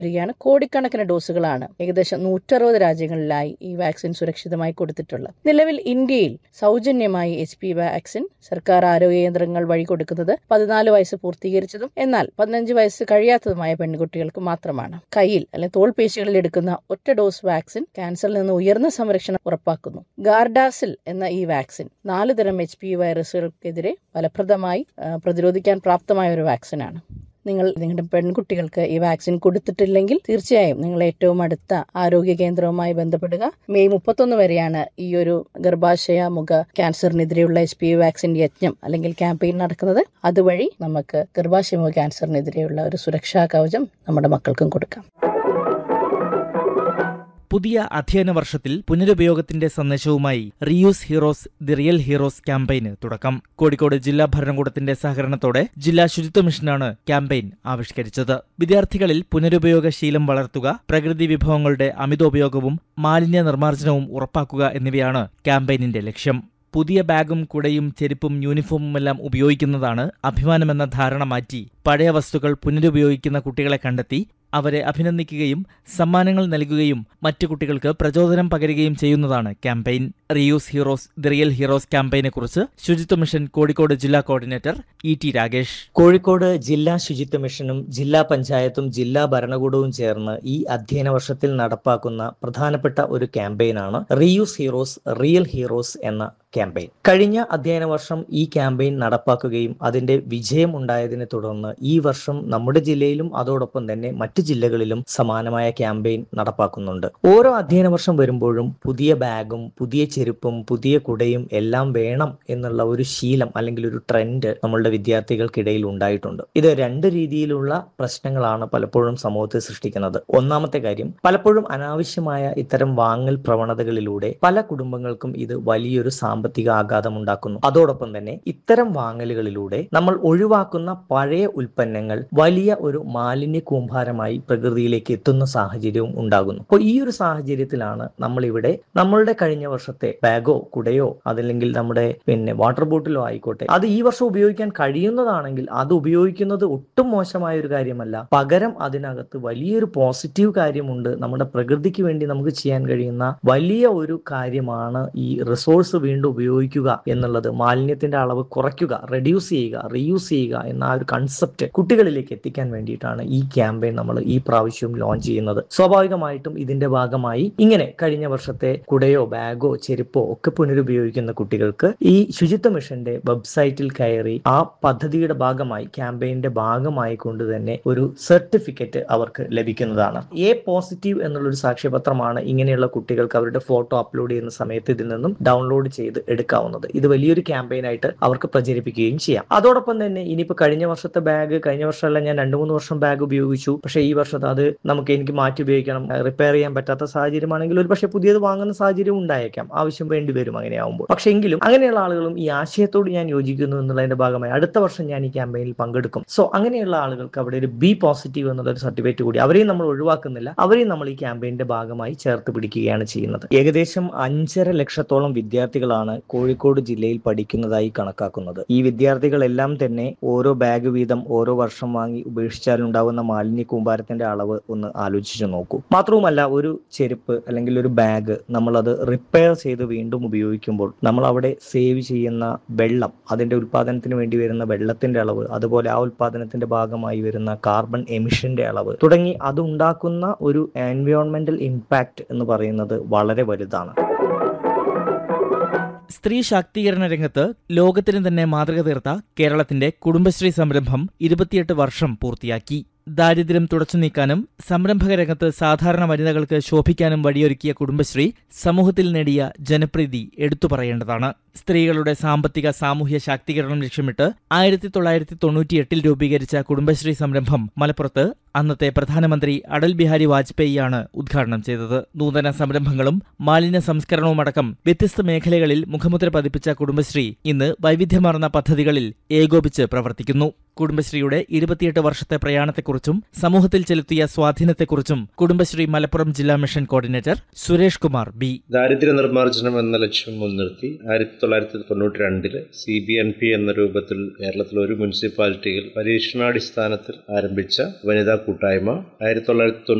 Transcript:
വരികയാണ് കോടിക്കണക്കിന് ഡോസുകളാണ് ഏകദേശം നൂറ്ററുപത് രാജ്യങ്ങളിലായി ഈ വാക്സിൻ സുരക്ഷിതമായി കൊടുത്തിട്ടുള്ളത് നിലവിൽ ഇന്ത്യയിൽ സൗജന്യമായി എച്ച് പി വാക്സിൻ സർക്കാർ ആരോഗ്യ കേന്ദ്രങ്ങൾ വഴി കൊടുക്കുന്നത് പതിനാല് വയസ്സ് പൂർത്തീകരിച്ചതും എന്നാൽ പതിനഞ്ച് വയസ്സ് കഴിയാത്തതുമായ പെൺകുട്ടികൾക്ക് മാത്രമാണ് കയ്യിൽ അല്ലെങ്കിൽ തോൾപേശികളിൽ എടുക്കുന്ന ഒറ്റ ഡോസ് വാക്സിൻ ക്യാൻസറിൽ നിന്ന് ഉയർന്ന സംരക്ഷണം ഉറപ്പാക്കുന്നു ഗാർഡാസിൽ എന്ന ഈ വാക്സിൻ നാല് തരം എച്ച് പി വൈറസുകൾക്കെതിരെ ഫലപ്രദമായി ആ, പ്രതിരോധിക്കാൻ പ്രാപ്തമായ ഒരു വാക്സിനാണ് നിങ്ങൾ നിങ്ങളുടെ പെൺകുട്ടികൾക്ക് ഈ വാക്സിൻ കൊടുത്തിട്ടില്ലെങ്കിൽ തീർച്ചയായും നിങ്ങൾ ഏറ്റവും അടുത്ത ആരോഗ്യ കേന്ദ്രവുമായി ബന്ധപ്പെടുക മെയ് മുപ്പത്തൊന്ന് വരെയാണ് ഈ ഒരു ഗർഭാശയ മുഖ ക്യാൻസറിനെതിരെയുള്ള എച്ച് പി വാക്സിൻ യജ്ഞം അല്ലെങ്കിൽ ക്യാമ്പയിൻ നടക്കുന്നത് അതുവഴി നമുക്ക് ഗർഭാശയ മുഖ ക്യാൻസറിനെതിരെയുള്ള ഒരു സുരക്ഷാ കവചം നമ്മുടെ മക്കൾക്കും കൊടുക്കാം പുതിയ അധ്യയന വർഷത്തിൽ പുനരുപയോഗത്തിന്റെ സന്ദേശവുമായി reuse heroes the real heroes ക്യാമ്പയിന് തുടക്കം കോഴിക്കോട് ജില്ലാ ഭരണകൂടത്തിന്റെ സഹകരണത്തോടെ ജില്ലാ ശുചിത്വ മിഷനാണ് ക്യാമ്പയിൻ ആവിഷ്കരിച്ചത് വിദ്യാർത്ഥികളിൽ പുനരുപയോഗ ശീലം വളർത്തുക പ്രകൃതി വിഭവങ്ങളുടെ അമിതോപയോഗവും മാലിന്യ നിർമ്മാർജ്ജനവും ഉറപ്പാക്കുക എന്നിവയാണ് ക്യാമ്പയിനിന്റെ ലക്ഷ്യം പുതിയ ബാഗും കുടയും ചെരുപ്പും യൂണിഫോമുമെല്ലാം ഉപയോഗിക്കുന്നതാണ് അഭിമാനമെന്ന ധാരണ മാറ്റി പഴയ വസ്തുക്കൾ പുനരുപയോഗിക്കുന്ന കുട്ടികളെ കണ്ടെത്തി അവരെ അഭിനന്ദിക്കുകയും സമ്മാനങ്ങൾ നൽകുകയും മറ്റു കുട്ടികൾക്ക് പ്രചോദനം പകരുകയും ചെയ്യുന്നതാണ് campaign reuse heroes the real heroes ക്യാമ്പയിനെക്കുറിച്ച് ശുചിത്വ മിഷൻ കോഴിക്കോട് ജില്ലാ coordinator E T Ragesh Kozhikode ജില്ലാ ശുചിത്വ മിഷനും ജില്ലാ പഞ്ചായത്തും ജില്ലാ ഭരണകൂടവും ചേർന്ന് ഈ അധ്യയന വർഷത്തിൽ നടപ്പാക്കുന്ന പ്രധാനപ്പെട്ട ഒരു ക്യാമ്പയിനാണ് റീയൂസ് ഹീറോസ് റിയൽ ഹീറോസ് എന്ന ക്യാമ്പയിൻ കഴിഞ്ഞ അധ്യയന വർഷം ഈ ക്യാമ്പയിൻ നടപ്പാക്കുകയും അതിന്റെ വിജയം ഉണ്ടായതിനെ തുടർന്ന് ഈ വർഷം നമ്മുടെ ജില്ലയിലും അതോടൊപ്പം തന്നെ മറ്റു ജില്ലകളിലും സമാനമായ ക്യാമ്പയിൻ നടപ്പാക്കുന്നുണ്ട് ഓരോ അധ്യയന വർഷം വരുമ്പോഴും പുതിയ ബാഗും പുതിയ ചെരുപ്പും പുതിയ കുടയും എല്ലാം വേണം എന്നുള്ള ഒരു ശീലം അല്ലെങ്കിൽ ഒരു ട്രെൻഡ് നമ്മളുടെ വിദ്യാർത്ഥികൾക്കിടയിൽ ഉണ്ടായിട്ടുണ്ട് ഇത് രണ്ട് രീതിയിലുള്ള പ്രശ്നങ്ങളാണ് പലപ്പോഴും സമൂഹത്തിൽ സൃഷ്ടിക്കുന്നത് ഒന്നാമത്തെ കാര്യം പലപ്പോഴും അനാവശ്യമായ ഇത്തരം വാങ്ങൽ പ്രവണതകളിലൂടെ പല കുടുംബങ്ങൾക്കും ഇത് വലിയൊരു സാമ്പത്തിക ആഘാതം ഉണ്ടാക്കുന്നു അതോടൊപ്പം തന്നെ ഇത്തരം വാങ്ങലുകളിലൂടെ നമ്മൾ ഒഴിവാക്കുന്ന പഴയ ഉൽപ്പന്നങ്ങൾ വലിയ ഒരു മാലിന്യ കൂമ്പാരമായി പ്രകൃതിയിലേക്ക് എത്തുന്ന സാഹചര്യവും ഉണ്ടാകുന്നു അപ്പോൾ ഈ ഒരു സാഹചര്യത്തിലാണ് നമ്മൾ ഇവിടെ നമ്മളുടെ കഴിഞ്ഞ വർഷത്തെ ബാഗോ കുടയോ അതല്ലെങ്കിൽ നമ്മുടെ പിന്നെ വാട്ടർ ബോട്ടിലോ ആയിക്കോട്ടെ അത് ഈ വർഷം ഉപയോഗിക്കാൻ കഴിയുന്നതാണെങ്കിൽ അത് ഉപയോഗിക്കുന്നത് ഒട്ടും മോശമായ ഒരു കാര്യമല്ല പകരം അതിനകത്ത് വലിയൊരു പോസിറ്റീവ് കാര്യമുണ്ട് നമ്മുടെ പ്രകൃതിക്ക് വേണ്ടി നമുക്ക് ചെയ്യാൻ കഴിയുന്ന വലിയ ഒരു കാര്യമാണ് ഈ റിസോഴ്സ് വീണ്ടും ഉപയോഗിക്കുക എന്നുള്ളത് മാലിന്യത്തിന്റെ അളവ് കുറയ്ക്കുക റെഡ്യൂസ് ചെയ്യുക റീയൂസ് ചെയ്യുക എന്ന ആ ഒരു കൺസെപ്റ്റ് കുട്ടികളിലേക്ക് എത്തിക്കാൻ വേണ്ടിയിട്ടാണ് ഈ ക്യാമ്പയിൻ നമ്മൾ ഈ പ്രാവശ്യവും ലോഞ്ച് ചെയ്യുന്നത് സ്വാഭാവികമായിട്ടും ഇതിന്റെ ഭാഗമായി ഇങ്ങനെ കഴിഞ്ഞ വർഷത്തെ കുടയോ ബാഗോ ചെരുപ്പോ ഒക്കെ പുനരുപയോഗിക്കുന്ന കുട്ടികൾക്ക് ഈ ശുചിത്വ മിഷന്റെ വെബ്സൈറ്റിൽ കയറി ആ പദ്ധതിയുടെ ഭാഗമായി ക്യാമ്പയിന്റെ ഭാഗമായി കൊണ്ട് തന്നെ ഒരു സർട്ടിഫിക്കറ്റ് അവർക്ക് ലഭിക്കുന്നതാണ് എ പോസിറ്റീവ് എന്നുള്ളൊരു സാക്ഷ്യപത്രമാണ് ഇങ്ങനെയുള്ള കുട്ടികൾക്ക് അവരുടെ ഫോട്ടോ അപ്ലോഡ് ചെയ്യുന്ന സമയത്ത് ഇതിൽ നിന്നും ഡൗൺലോഡ് ചെയ്ത് എടുക്കാവുന്നത് ഇത് വലിയൊരു ക്യാമ്പയിൻ ആയിട്ട് അവർക്ക് പ്രചരിപ്പിക്കുകയും ചെയ്യാം അതോടൊപ്പം തന്നെ ഇനിയിപ്പോ കഴിഞ്ഞ വർഷത്തെ ബാഗ് കഴിഞ്ഞ വർഷമല്ല ഞാൻ രണ്ടു മൂന്ന് വർഷം ബാഗ് ഉപയോഗിച്ചു പക്ഷേ ഈ വർഷത്തെ അത് നമുക്ക് എനിക്ക് മാറ്റി ഉപയോഗിക്കണം റിപ്പയർ ചെയ്യാൻ പറ്റാത്ത സാഹചര്യമാണെങ്കിൽ ഒരു പക്ഷേ പുതിയത് വാങ്ങുന്ന സാഹചര്യം ഉണ്ടായേക്കാം ആവശ്യം വേണ്ടി വരും അങ്ങനെയാവുമ്പോൾ പക്ഷേ എങ്കിലും അങ്ങനെയുള്ള ആളുകളും ഈ ആശയത്തോട് ഞാൻ യോജിക്കുന്നു എന്നുള്ളതിന്റെ ഭാഗമായി അടുത്ത വർഷം ഞാൻ ഈ ക്യാമ്പയിനിൽ പങ്കെടുക്കും സോ അങ്ങനെയുള്ള ആളുകൾക്ക് അവിടെ ഒരു ബി പോസിറ്റീവ് എന്നുള്ള ഒരു സർട്ടിഫിക്കറ്റ് കൂടി അവരെയും നമ്മൾ ഒഴിവാക്കുന്നില്ല അവരെയും നമ്മൾ ഈ ക്യാമ്പയിന്റെ ഭാഗമായി ചേർത്ത് പിടിക്കുകയാണ് ചെയ്യുന്നത് ഏകദേശം അഞ്ചര ലക്ഷത്തോളം വിദ്യാർത്ഥികളാണ് കോഴിക്കോട് ജില്ലയിൽ പഠിക്കുന്നതായി കണക്കാക്കുന്നത് ഈ വിദ്യാർത്ഥികളെല്ലാം തന്നെ ഓരോ ബാഗ് വീതം ഓരോ വർഷം വാങ്ങി ഉപേക്ഷിച്ചാലുണ്ടാകുന്ന മാലിന്യ കൂമ്പാരത്തിന്റെ അളവ് ഒന്ന് ആലോചിച്ചു നോക്കൂ മാത്രവുമല്ല ഒരു ചെരുപ്പ് അല്ലെങ്കിൽ ഒരു ബാഗ് നമ്മളത് റിപ്പയർ ചെയ്ത് വീണ്ടും ഉപയോഗിക്കുമ്പോൾ നമ്മൾ അവിടെ സേവ് ചെയ്യുന്ന വെള്ളം അതിന്റെ ഉൽപാദനത്തിന് വേണ്ടി വരുന്ന വെള്ളത്തിന്റെ അളവ് അതുപോലെ ആ ഉൽപാദനത്തിന്റെ ഭാഗമായി വരുന്ന കാർബൺ എമിഷന്റെ അളവ് തുടങ്ങി അതുണ്ടാക്കുന്ന ഒരു എൻവയോൺമെന്റൽ ഇമ്പാക്ട് എന്ന് പറയുന്നത് വളരെ വലുതാണ് സ്ത്രീ ശാക്തീകരണ രംഗത്ത് ലോകത്തിന് തന്നെ മാതൃക തീർത്ത കേരളത്തിന്റെ കുടുംബശ്രീ സംരംഭം ഇരുപത്തിയെട്ട് വർഷം പൂർത്തിയാക്കി ദാരിദ്ര്യം തുടച്ചു നീക്കാനും സംരംഭക രംഗത്ത് സാധാരണ വനിതകൾക്ക് ശോഭിക്കാനും വഴിയൊരുക്കിയ കുടുംബശ്രീ സമൂഹത്തിൽ നേടിയ ജനപ്രീതി എടുത്തു പറയേണ്ടതാണ് സ്ത്രീകളുടെ സാമ്പത്തിക സാമൂഹ്യ ശാക്തീകരണം ലക്ഷ്യമിട്ട് ആയിരത്തി തൊള്ളായിരത്തി തൊണ്ണൂറ്റിയെട്ടിൽ രൂപീകരിച്ച കുടുംബശ്രീ സംരംഭം മലപ്പുറത്ത് അന്നത്തെ പ്രധാനമന്ത്രി അടൽ ബിഹാരി വാജ്പേയിയാണ് ഉദ്ഘാടനം ചെയ്തത് നൂതന സംരംഭങ്ങളും മാലിന്യ സംസ്കരണവുമടക്കം വ്യത്യസ്ത മേഖലകളിൽ മുഖമുദ്ര പതിപ്പിച്ച കുടുംബശ്രീ ഇന്ന് വൈവിധ്യമാർന്ന പദ്ധതികളിൽ ഏകോപിച്ച് പ്രവർത്തിക്കുന്നു കുടുംബശ്രീയുടെ ഇരുപത്തിയെട്ട് വർഷത്തെ പ്രയാണത്തെക്കുറിച്ചും സമൂഹത്തിൽ ചെലുത്തിയ സ്വാധീനത്തെക്കുറിച്ചും കുടുംബശ്രീ മലപ്പുറം ജില്ലാ mission coordinator Suresh Kumar B ദാരിദ്ര്യ നിർമ്മാർജ്ജനം എന്ന ലക്ഷ്യം മുൻനിർത്തി ആയിരത്തി തൊള്ളായിരത്തി തൊണ്ണൂറ്റി രണ്ടില് സി ബി എൻ പി എന്ന രൂപത്തിൽ കേരളത്തിലെ ഒരു മുനിസിപ്പാലിറ്റിയിൽ പരീക്ഷണാടിസ്ഥാനത്തിൽ ആരംഭിച്ച വനിതാ കൂട്ടായ്മ ആയിരത്തി തൊള്ളായിരത്തി